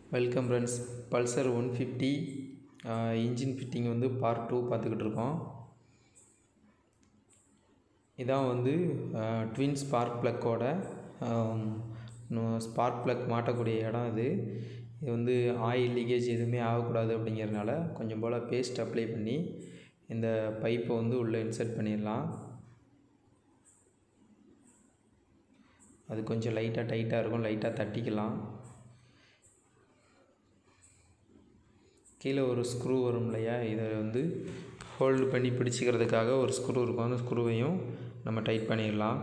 welcome friends Pulsar one fifty engine fitting வந்து part two பார்த்துக்கிட்டு இருக்கோம் இதான் வந்து ட்வின் ஸ்பார்க் ப்ளக்கோட ஸ்பார்க் ப்ளக் மாட்டக்கூடிய இடம் இது இது வந்து ஆயில் லீக்கேஜ் எதுவுமே ஆகக்கூடாது அப்படிங்கிறதுனால கொஞ்சம் போல் பேஸ்ட் அப்ளை பண்ணி இந்த பைப்பை வந்து உள்ளே இன்சர்ட் பண்ணிடலாம் அது கொஞ்சம் லைட்டாக டைட்டாக இருக்கும் லைட்டாக தட்டிக்கலாம் கீழே ஒரு ஸ்க்ரூ வரும் இல்லையா இதை வந்து ஹோல்டு பண்ணி பிடிச்சிக்கிறதுக்காக ஒரு ஸ்க்ரூ இருக்கும் அந்த ஸ்க்ரூவையும் நம்ம டைட் பண்ணிடலாம்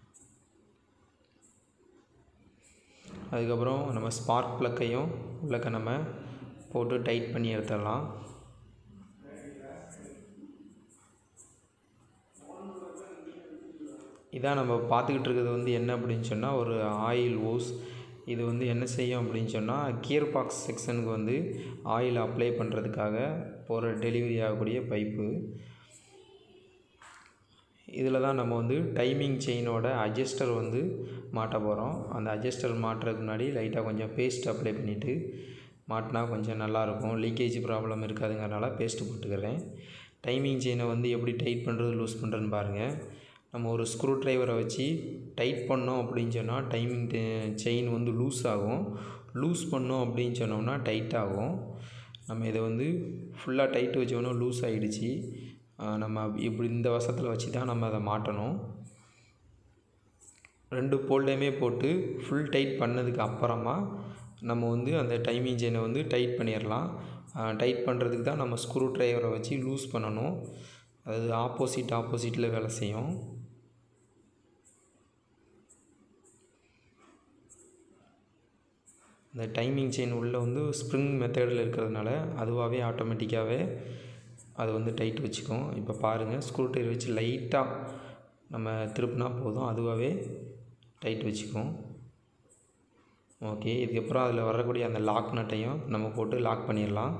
அதுக்கப்புறம் நம்ம ஸ்பார்க் ப்ளக்கையும் உள்ளக்க நம்ம போட்டு டைட் பண்ணி எடுத்துடலாம் இதான் நம்ம பார்த்துக்கிட்டு இருக்கிறது வந்து என்ன அப்படின்னு சொன்னால் ஒரு ஆயில் ஓஸ் இது வந்து என்ன செய்யும் அப்படின்னு சொன்னால் கியர் பாக்ஸ் செக்ஷனுக்கு வந்து ஆயில் அப்ளை பண்ணுறதுக்காக போகிற டெலிவரி ஆகக்கூடிய பைப்பு இதில் தான் நம்ம வந்து டைமிங் செயினோட அட்ஜஸ்டர் வந்து மாட்ட போகிறோம் அந்த அட்ஜஸ்டர் மாட்டுறதுக்கு முன்னாடி லைட்டாக கொஞ்சம் பேஸ்ட் அப்ளை பண்ணிவிட்டு மாட்டினா கொஞ்சம் நல்லாயிருக்கும் லீக்கேஜ் ப்ராப்ளம் இருக்காதுங்கிறனால பேஸ்ட்டு போட்டுக்கிறேன் டைமிங் செயினை வந்து எப்படி டைட் பண்ணுறது லூஸ் பண்ணுறதுன்னு பாருங்கள் நம்ம ஒரு ஸ்க்ரூ ட்ரைவரை வச்சு டைட் பண்ணோம் அப்படின்னு சொன்னால் டைமிங் செயின் வந்து லூஸ் ஆகும் லூஸ் பண்ணோம் அப்படின்னு சொன்னோம்னா டைட் ஆகும் நம்ம இதை வந்து ஃபுல்லாக டைட் வச்சோன்னா லூஸ் ஆகிடுச்சு நம்ம இப்படி இந்த வசத்தில் வச்சு தான் நம்ம அதை மாட்டணும் ரெண்டு போல்டையுமே போட்டு ஃபுல் டைட் பண்ணதுக்கு அப்புறமா நம்ம வந்து அந்த டைமிங் செயினை வந்து டைட் பண்ணிடலாம் டைட் பண்ணுறதுக்கு தான் நம்ம ஸ்க்ரூ ட்ரைவரை வச்சு லூஸ் பண்ணணும் அது ஆப்போசிட் ஆப்போசிட்டில் வேலை செய்யும் இந்த டைமிங் செயின் உள்ளே வந்து ஸ்ப்ரிங் மெத்தடில் இருக்கிறதுனால அதுவாகவே ஆட்டோமேட்டிக்காகவே அது வந்து டைட் வச்சுக்கும் இப்போ பாருங்கள் ஸ்க்ரூ ட்ரைவர் வச்சு லைட்டாக நம்ம திருப்பினா போதும் அதுவாகவே டைட் வச்சுக்கும் ஓகே இதுக்கப்புறம் அதில் வரக்கூடிய அந்த லாக் நட்டையும் நம்ம போட்டு லாக் பண்ணிடலாம்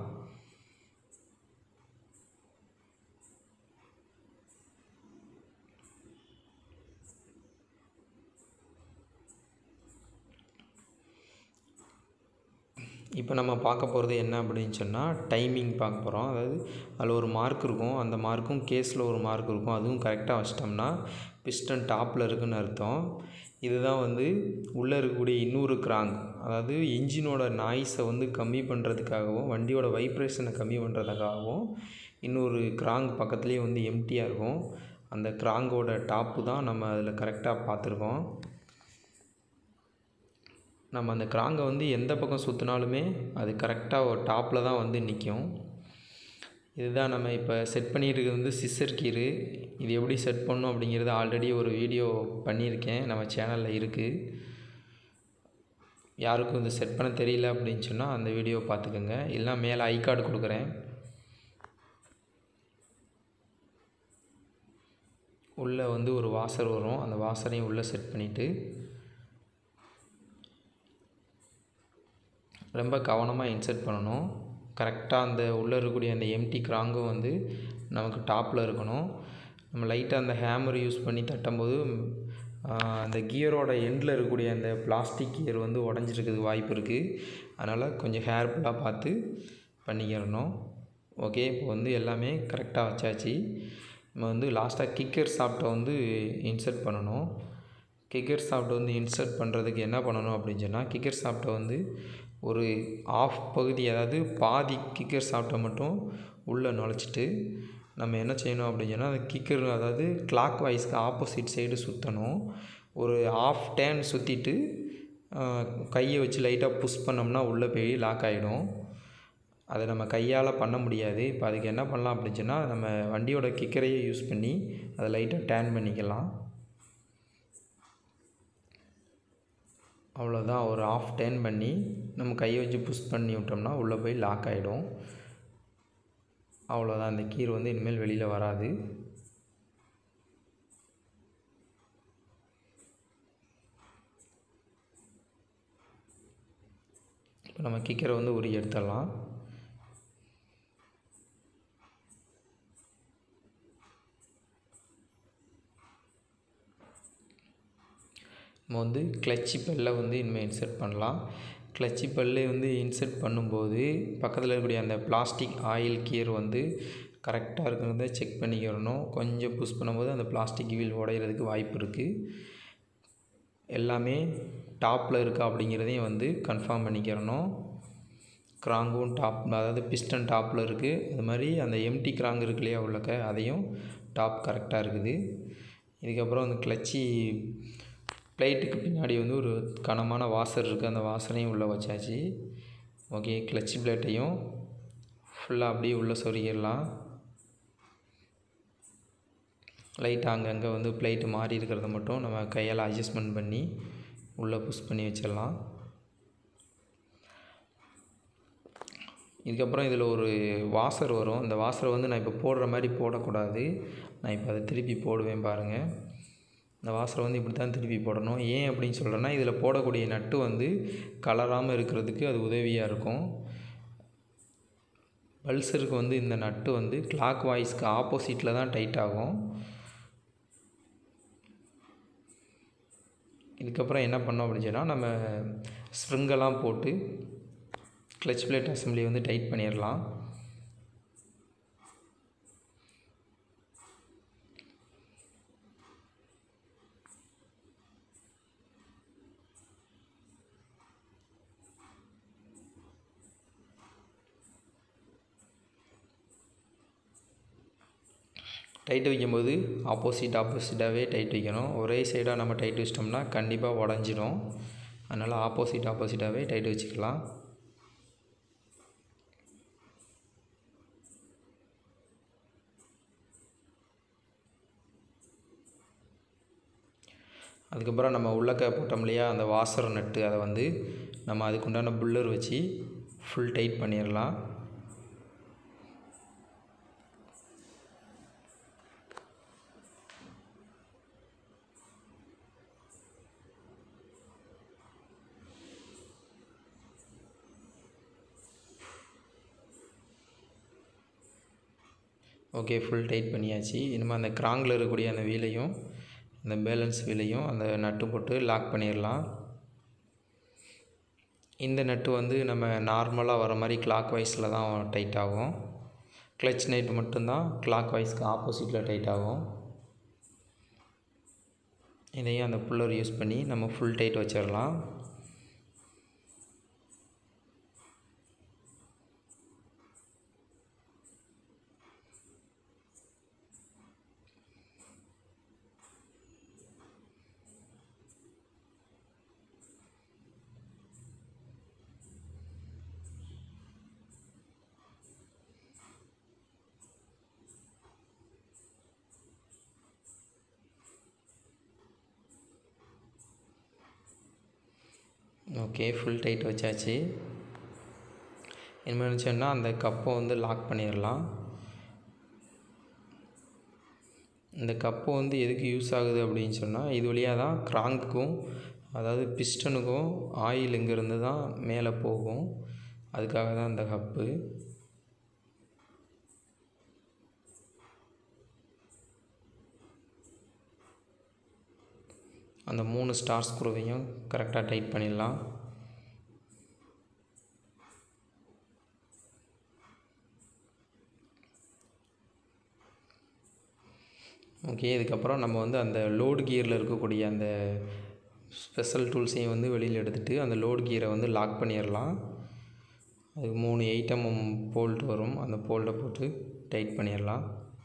இப்போ நம்ம பார்க்க போகிறது என்ன அப்படின்னு சொன்னால் டைமிங் பார்க்க போகிறோம் அதாவது அதில் ஒரு மார்க் இருக்கும் அந்த மார்க்கும் கேஸில் ஒரு மார்க் இருக்கும் அதுவும் கரெக்டாக வச்சிட்டோம்னா பிஸ்டன் டாப்பில் இருக்குதுன்னு அர்த்தம் இதுதான் வந்து உள்ளே இருக்கக்கூடிய இன்னொரு கிராங்க் அதாவது இன்ஜினோட நாய்ஸை வந்து கம்மி பண்ணுறதுக்காகவும் வண்டியோட வைப்ரேஷனை கம்மி பண்ணுறதுக்காகவும் இன்னொரு கிராங்க் பக்கத்துலேயே வந்து எம்டியாக இருக்கும் அந்த கிராங்கோட டாப்பு தான் நம்ம அதில் கரெக்டாக பார்த்துருக்கோம் நம்ம அந்த கிராங்கை வந்து எந்த பக்கம் சுற்றினாலுமே அது கரெக்டாக ஒரு டாப்பில் தான் வந்து நிற்கும் இதுதான் நம்ம இப்போ செட் பண்ணியிருக்கிறது வந்து சிஸ்ஸர் கீரு இது எப்படி செட் பண்ணணும் அப்படிங்கிறது ஆல்ரெடி ஒரு வீடியோ பண்ணியிருக்கேன் நம்ம சேனலில் இருக்குது யாருக்கும் இது செட் பண்ண தெரியல அப்படின்னு சொன்னால் அந்த வீடியோ பார்த்துக்கோங்க இல்லைனா மேலே ஐ கார்டு கொடுக்குறேன் உள்ளே வந்து ஒரு வாசர் வரும் அந்த வாசரையும் உள்ளே செட் பண்ணிவிட்டு ரொம்ப கவனமாக இன்சர்ட் பண்ணணும் கரெக்டாக அந்த உள்ளே இருக்கக்கூடிய அந்த எம்டி கிராங்கும் வந்து நமக்கு டாப்பில் இருக்கணும் நம்ம லைட்டாக அந்த ஹேமர் யூஸ் பண்ணி தட்டும்போது அந்த கியரோட எண்டில் இருக்கக்கூடிய அந்த பிளாஸ்டிக் கியர் வந்து உடஞ்சிருக்கிறதுக்கு வாய்ப்பு இருக்குது அதனால் கொஞ்சம் ஹேர்ஃபுல்லாக பார்த்து பண்ணிக்கிறணும் ஓகே இப்போ வந்து எல்லாமே கரெக்டாக வச்சாச்சு நம்ம வந்து லாஸ்ட்டாக கிக்கர் சாப்பிட்ட வந்து இன்சர்ட் பண்ணணும் கிக்கர் சாப்பிட்ட வந்து இன்சர்ட் பண்ணுறதுக்கு என்ன பண்ணணும் அப்படின்னு சொன்னால் கிக்கர் சாப்பிட்ட வந்து ஒரு ஆஃப் பகுதி அதாவது பாதி கிக்கர் சாப்பிட்ட மட்டும் உள்ளே நுழைச்சிட்டு நம்ம என்ன செய்யணும் அப்படின்னு சொன்னால் அந்த கிக்கர் அதாவது கிளாக் வைஸ்க்கு ஆப்போசிட் சைடு சுற்றணும் ஒரு ஆஃப் டேன் சுற்றிட்டு கையை வச்சு லைட்டாக புஷ் பண்ணோம்னா உள்ளே போய் லாக் ஆகிடும் அதை நம்ம கையால் பண்ண முடியாது இப்போ அதுக்கு என்ன பண்ணலாம் அப்படின்னு சொன்னால் நம்ம வண்டியோட கிக்கரையே யூஸ் பண்ணி அதை லைட்டாக டேன் பண்ணிக்கலாம் அவ்வளோதான் ஒரு ஆஃப் டேர்ன் பண்ணி நம்ம கையை வச்சு புஷ் பண்ணி விட்டோம்னா உள்ளே போய் லாக் ஆகிடும் அவ்வளோதான் அந்த கீர் வந்து இனிமேல் வெளியில் வராது இப்போ நம்ம கிக்கரை வந்து உருகி எடுத்துடலாம் நம்ம வந்து கிளச்சி பெல்லை வந்து இனிமேல் இன்சர்ட் பண்ணலாம் கிளச்சி பல்லே வந்து இன்செர்ட் பண்ணும்போது பக்கத்தில் இருக்கக்கூடிய அந்த பிளாஸ்டிக் ஆயில் கியர் வந்து கரெக்டாக இருக்கிறத செக் பண்ணிக்கிறணும் கொஞ்சம் புஷ் பண்ணும்போது அந்த பிளாஸ்டிக் வீல் உடையிறதுக்கு வாய்ப்பு இருக்குது எல்லாமே டாப்பில் இருக்கா அப்படிங்கிறதையும் வந்து கன்ஃபார்ம் பண்ணிக்கிறணும் கிராங்கும் டாப் அதாவது பிஸ்டன் டாப்பில் இருக்குது அது மாதிரி அந்த எம்டி கிராங்க் இருக்கு இல்லையா உள்ளக்க அதையும் டாப் கரெக்டாக இருக்குது இதுக்கப்புறம் அந்த கிளச்சி பிளேட்டுக்கு பின்னாடி வந்து ஒரு கனமான வாசர் இருக்குது அந்த வாசரையும் உள்ளே வச்சாச்சு ஓகே கிளச்சி பிளேட்டையும் ஃபுல்லாக அப்படியே உள்ளே சொருகிடலாம் லைட்டாக அங்கங்கே வந்து பிளேட்டு மாறி இருக்கிறத மட்டும் நம்ம கையால் அட்ஜஸ்ட்மெண்ட் பண்ணி உள்ளே புஷ் பண்ணி வச்சிடலாம் இதுக்கப்புறம் இதில் ஒரு வாசர் வரும் இந்த வாசரை வந்து நான் இப்போ போடுற மாதிரி போடக்கூடாது நான் இப்போ அதை திருப்பி போடுவேன் பாருங்கள் இந்த வாசரை வந்து இப்படி தான் திருப்பி போடணும் ஏன் அப்படின்னு சொல்கிறேன்னா இதில் போடக்கூடிய நட்டு வந்து கலராமல் இருக்கிறதுக்கு அது உதவியாக இருக்கும் பல்சருக்கு வந்து இந்த நட்டு வந்து கிளாக் வாய்ஸ்க்கு ஆப்போசிட்டில் தான் டைட் ஆகும் இதுக்கப்புறம் என்ன பண்ணோம் அப்படின்னு சொன்னால் நம்ம ஸ்ப்ரிங்கெல்லாம் போட்டு கிளச் பிளேட் அசம்பிளி வந்து டைட் பண்ணிடலாம் டைட் வைக்கும்போது ஆப்போசிட் ஆப்போசிட்டாகவே டைட் வைக்கணும் ஒரே சைடாக நம்ம டைட் வச்சிட்டோம்னா கண்டிப்பாக உடஞ்சிடும் அதனால் ஆப்போசிட் ஆப்போசிட்டாகவே டைட் வச்சுக்கலாம் அதுக்கப்புறம் நம்ம உள்ளக்க போட்டோம் இல்லையா அந்த வாசர் நட்டு அதை வந்து நம்ம அதுக்குண்டான புல்லர் வச்சு ஃபுல் டைட் பண்ணிடலாம் ஓகே ஃபுல் டைட் பண்ணியாச்சு இனிமேல் அந்த கிராங்கில் இருக்கக்கூடிய அந்த வீலையும் அந்த பேலன்ஸ் வீலையும் அந்த நட்டு போட்டு லாக் பண்ணிடலாம் இந்த நட்டு வந்து நம்ம நார்மலாக வர மாதிரி கிளாக் வைஸில் தான் டைட் ஆகும் கிளச் நைட் மட்டும்தான் கிளாக் வைஸ்க்கு ஆப்போசிட்டில் டைட் ஆகும் இதையும் அந்த புல்லர் யூஸ் பண்ணி நம்ம ஃபுல் டைட் வச்சிடலாம் ஓகே ஃபுல் டைட் வச்சாச்சு இனிமேல் சொன்னால் அந்த கப்பை வந்து லாக் பண்ணிடலாம் இந்த கப்பு வந்து எதுக்கு யூஸ் ஆகுது அப்படின்னு சொன்னால் இது வழியாக தான் கிராங்க்குக்கும் அதாவது பிஸ்டனுக்கும் ஆயில் இங்கேருந்து தான் மேலே போகும் அதுக்காக தான் இந்த கப்பு அந்த மூணு ஸ்டார் ஸ்க்ரூவையும் கரெக்டாக டைட் பண்ணிடலாம் ஓகே இதுக்கப்புறம் நம்ம வந்து அந்த லோடு கியரில் இருக்கக்கூடிய அந்த ஸ்பெஷல் டூல்ஸையும் வந்து வெளியில் எடுத்துகிட்டு அந்த லோடு கியரை வந்து லாக் பண்ணிடலாம் அதுக்கு மூணு எயிட்டம் போல்ட் வரும் அந்த போல்ட்டை போட்டு டைட் பண்ணிடலாம்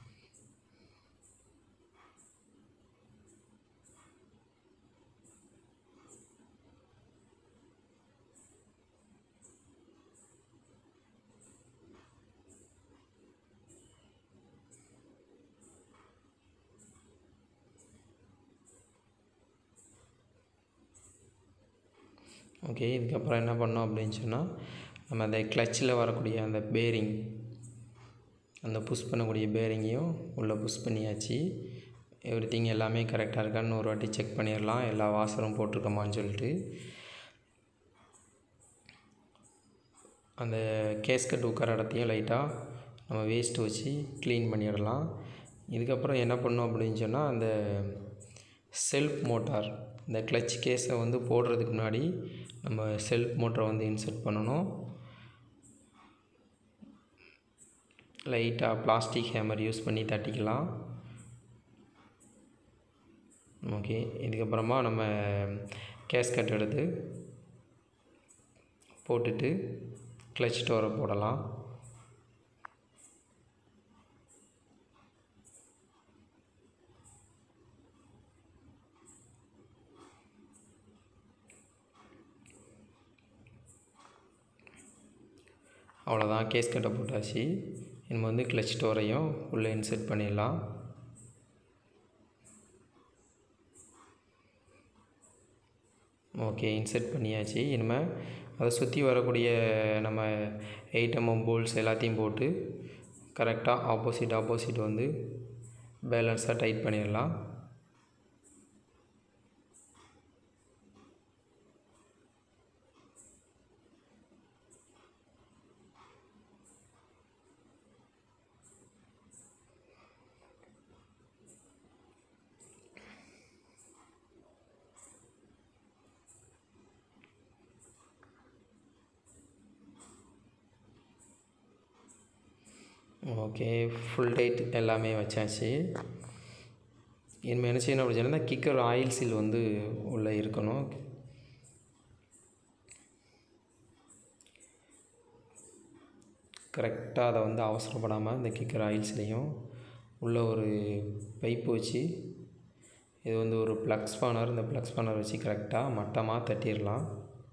ஓகே இதுக்கப்புறம் என்ன பண்ணோம் அப்படின்னு சொன்னால் நம்ம அந்த கிளச்சில் வரக்கூடிய அந்த பேரிங் அந்த புஷ் பண்ணக்கூடிய பேரிங்கையும் உள்ளே புஷ் பண்ணியாச்சு எவ்ரி திங் எல்லாமே கரெக்டாக இருக்கான்னு ஒரு வாட்டி செக் பண்ணிடலாம் எல்லா வாசரும் போட்டிருக்கோமான்னு சொல்லிட்டு அந்த கேஸ்கட் உட்கார இடத்தையும் லைட்டாக நம்ம வேஸ்ட் வச்சு க்ளீன் பண்ணிடலாம் இதுக்கப்புறம் என்ன பண்ணோம் அப்படின்னு சொன்னால் அந்த செல்ஃப் மோட்டார் இந்த கிளச் கேஸை வந்து போடுறதுக்கு முன்னாடி நம்ம செல்ஃப் மோட்டரை வந்து இன்சர்ட் பண்ணணும் லைட்டாக பிளாஸ்டிக் ஹேமர் யூஸ் பண்ணி தட்டிக்கலாம் ஓகே இதுக்கப்புறமா நம்ம கேஸ்கட் எடுத்து போட்டுட்டு கிளச் டோரை போடலாம் அவ்வளோதான் கேஸ் கட்டை போட்டாச்சு நம்ம வந்து கிளச் டோரையும் உள்ளே இன்செர்ட் பண்ணிடலாம் ஓகே இன்செர்ட் பண்ணியாச்சு இனிமேல் அதை சுற்றி வரக்கூடிய நம்ம எயிட்டமும் போல்ஸ் எல்லாத்தையும் போட்டு கரெக்டாக ஆப்போசிட் ஆப்போசிட் வந்து பேலன்ஸாக டைட் பண்ணிடலாம் ஓகே ஃபுல் டைட் எல்லாமே வச்சாச்சு இனிமேல் என்ன செய்யணும் அப்படின்னு சொன்னால் கிக்கர் ஆயில் சீல் வந்து உள்ளே இருக்கணும் கரெக்டாக அதை வந்து அவசரப்படாமல் இந்த கிக்கர் ஆயில் சீலையும் உள்ளே ஒரு பைப்பு வச்சு இது வந்து ஒரு ப்ளக் ஸ்பானர் இந்த ப்ளக் ஸ்பானர் வச்சு கரெக்டாக மட்டமாக தட்டிடலாம்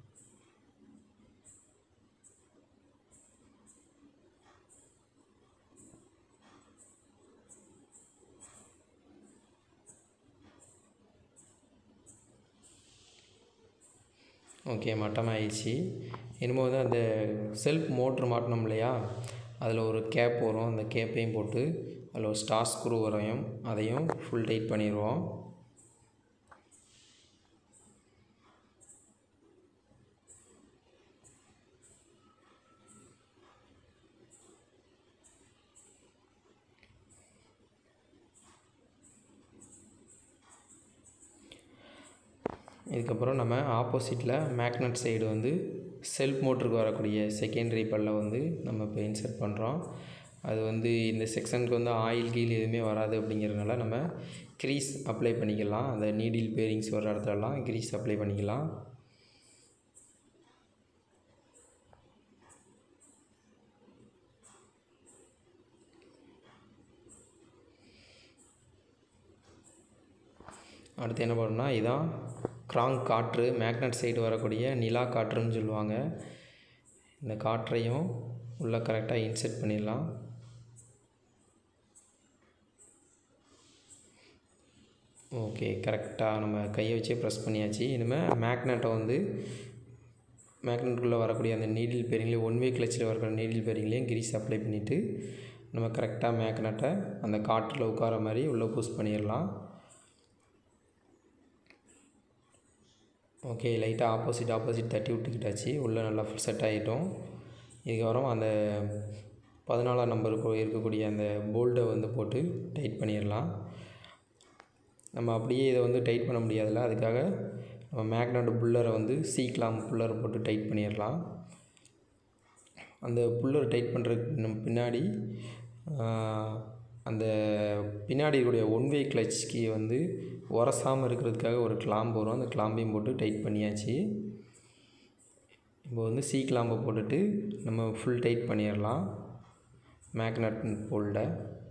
ஓகே மட்டமாகிடுச்சு இனிமேல் வந்து அந்த செல்ஃப் மோட்ரு மாட்டினோம் இல்லையா அதில் ஒரு கேப் வரும் அந்த கேப்பையும் போட்டு அதில் ஒரு ஸ்டார் ஸ்க்ரூ வரையும் அதையும் ஃபுல் டைட் பண்ணிடுவோம் இதுக்கப்புறம் நம்ம ஆப்போசிட்டில் மேக்னட் சைடு வந்து செல்ஃப் மோட்டருக்கு வரக்கூடிய செகண்டரி பல்ல வந்து நம்ம இப்போ இன்சர்ட் பண்ணுறோம் அது வந்து இந்த செக்ஷனுக்கு வந்து ஆயில் கீல் எதுவுமே வராது அப்படிங்கிறதுனால நம்ம க்ரீஸ் அப்ளை பண்ணிக்கலாம் அந்த நீடில் பேரிங்ஸ் வர இடத்துலலாம் க்ரீஸ் அப்ளை பண்ணிக்கலாம் அடுத்து என்ன பண்ணணும்னா இதான் க்ராங்க் காற்று மேக்னட் சைடு வரக்கூடிய நிலா காற்றுன்னு சொல்லுவாங்க இந்த காற்றையும் உள்ளே கரெக்டாக இன்செர்ட் பண்ணிடலாம் ஓகே கரெக்டாக நம்ம கையை வச்சே ப்ரெஸ் பண்ணியாச்சு இனிமேல் மேக்னெட்டை வந்து மேக்னெட்டுக்குள்ளே வரக்கூடிய அந்த நீடில் பேரிங்லேயும் ஒன் வே கிளச்சில் வரக்கூடிய நீடில் பேரிங்லேயும் கிரீஸ் அப்ளை பண்ணிவிட்டு நம்ம கரெக்டாக மேக்னெட்டை அந்த காற்றில் உட்கார மாதிரி உள்ளே புஷ் பண்ணிடலாம் ஓகே லைட்டாக ஆப்போசிட் ஆப்போசிட் தட்டி விட்டுக்கிட்டாச்சு உள்ளே நல்லா ஃபுல் செட் ஆகிட்டோம் இதுக்கப்புறம் அந்த பதினாலாம் நம்பருக்கு இருக்கக்கூடிய அந்த போல்டை வந்து போட்டு டைட் பண்ணிடலாம் நம்ம அப்படியே இதை வந்து டைட் பண்ண முடியாதுல்ல அதுக்காக நம்ம மேக்னட் புல்லரை வந்து சீக்கலாம் புல்லரை போட்டு டைட் பண்ணிடலாம் அந்த புல்லர் டைட் பண்ணுறதுக்கு பின்னாடி அந்த பின்னாடி இருக்கக்கூடிய ஒன் வே கிளச்க்கு வந்து உரசாமல் இருக்கிறதுக்காக ஒரு கிளாம்பு வரும் அந்த கிளாம்பையும் போட்டு டைட் பண்ணியாச்சு இப்போ வந்து சி கிளாம்பை போட்டுட்டு நம்ம ஃபுல் டைட் பண்ணிடலாம் மேக்னட் போல்டை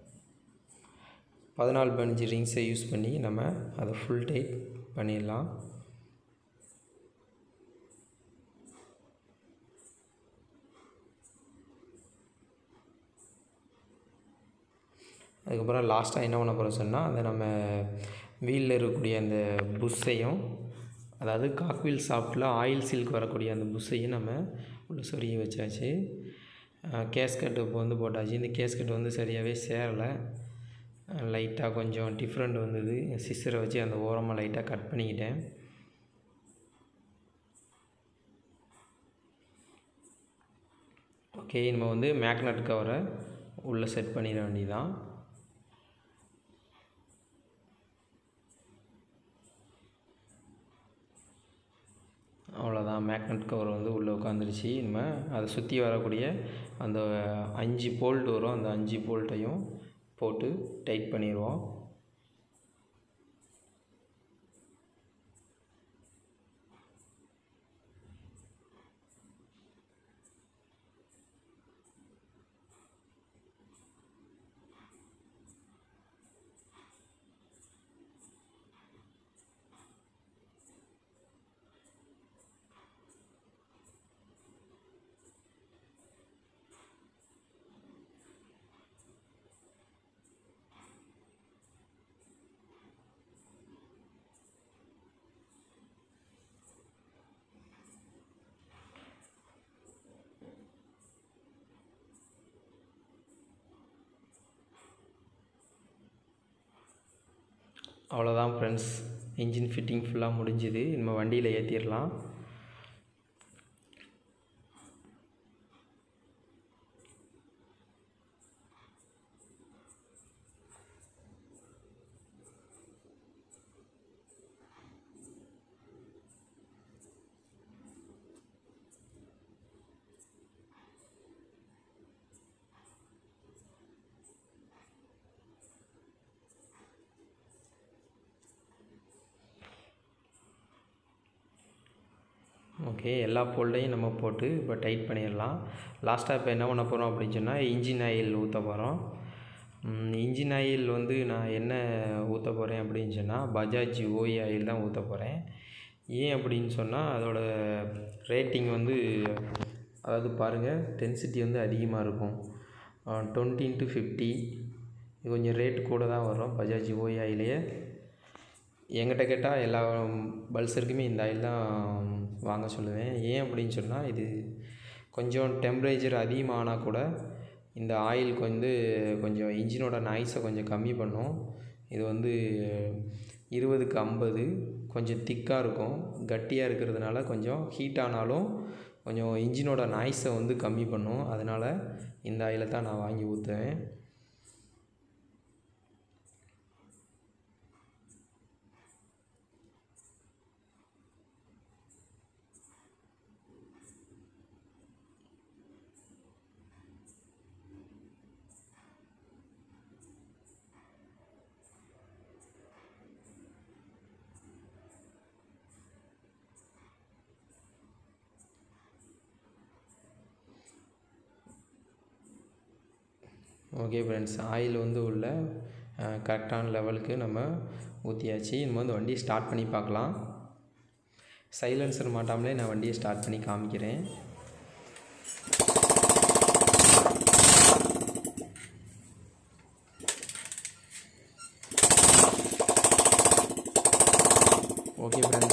பதினாலு பதினஞ்சு ரிங்ஸை யூஸ் பண்ணி நம்ம அதை ஃபுல் டைட் பண்ணிடலாம் அதுக்கப்புறம் லாஸ்ட்டாக என்ன பண்ண போகிறோம் சொன்னால் அந்த நம்ம வீலில் இருக்கக்கூடிய அந்த புஷ்ஷையும் அதாவது காக்வீல் சாஃப்ட்டில் ஆயில் சீலுக்கு வரக்கூடிய அந்த புஷ்ஷையும் நம்ம உள்ள சொருகி வச்சாச்சு கேஸ்கட் இப்போ வந்து போட்டாச்சு இந்த கேஸ்கட் வந்து சரியாகவே சேரலை லைட்டாக கொஞ்சம் டிஃப்ரெண்ட் வந்தது சிஸ்டரை வச்சு அந்த ஓரமாக லைட்டாக கட் பண்ணிக்கிட்டேன் ஓகே நம்ம வந்து மேக்னட் கவரை உள்ளே செட் பண்ணிட வேண்டியதான் அவ்வளோதான் மேக்னெட் கவர் வந்து உள்ளே உட்காந்துருச்சு இனிமேல் அதை சுற்றி வரக்கூடிய அந்த அஞ்சு போல்ட் வரும் அந்த அஞ்சு போல்ட்டையும் போட்டு டைட் பண்ணிடுவோம் அவ்வளோதான் ஃப்ரெண்ட்ஸ் இன்ஜின் ஃபிட்டிங் ஃபுல்லாக முடிஞ்சுது நம்ம வண்டியில் ஏற்றிடலாம் ஓகே எல்லா போல்டையும் நம்ம போட்டு இப்போ டைட் பண்ணிடலாம் லாஸ்ட்டாக இப்போ என்ன பண்ண போகிறோம் அப்படின்னு சொன்னால் இன்ஜின் ஆயில் ஊற்ற போகிறோம் இன்ஜின் ஆயில் வந்து நான் என்ன ஊற்ற போகிறேன் அப்படின்னு சொன்னால் பஜாஜ் ஓஇ ஆயில் தான் ஊற்ற போகிறேன் ஏன் அப்படின்னு சொன்னால் அதோட ரேட்டிங் வந்து அதாவது பாருங்கள் டென்சிட்டி வந்து அதிகமாக இருக்கும் டுவெண்ட்டி இன்ட்டு ஃபிஃப்டி கொஞ்சம் ரேட் கூட தான் வரும் பஜாஜ் ஓஇ ஆயிலே என்கிட்ட கேட்டால் எல்லா பல்சருக்குமே இந்த ஆயில் தான் வாங்க சொல்லுவேன் ஏன் அப்படின்னு சொன்னால் இது கொஞ்சம் டெம்பரேச்சர் அதிகமானால் கூட இந்த ஆயிலுக்கு வந்து கொஞ்சம் இன்ஜினோட நாய்ஸை கொஞ்சம் கம்மி பண்ணும் இது வந்து இருபதுக்கு ஐம்பது கொஞ்சம் திக்காக இருக்கும் கட்டியாக இருக்கிறதுனால கொஞ்சம் ஹீட் ஆனாலும் கொஞ்சம் இன்ஜினோட நாய்ஸை வந்து கம்மி பண்ணும் அதனால் இந்த ஆயிலை தான் நான் வாங்கி ஊற்றுவேன் ஓகே ஃப்ரெண்ட்ஸ் ஆயில் வந்து உள்ள கரெக்டான லெவலுக்கு நம்ம ஊற்றியாச்சு நம்ம வந்து வண்டியை ஸ்டார்ட் பண்ணி பார்க்கலாம் சைலன்சர் மாட்டாமலே நான் வண்டியை ஸ்டார்ட் பண்ணி காமிக்கிறேன் ஓகே ஃப்ரெண்ட்ஸ்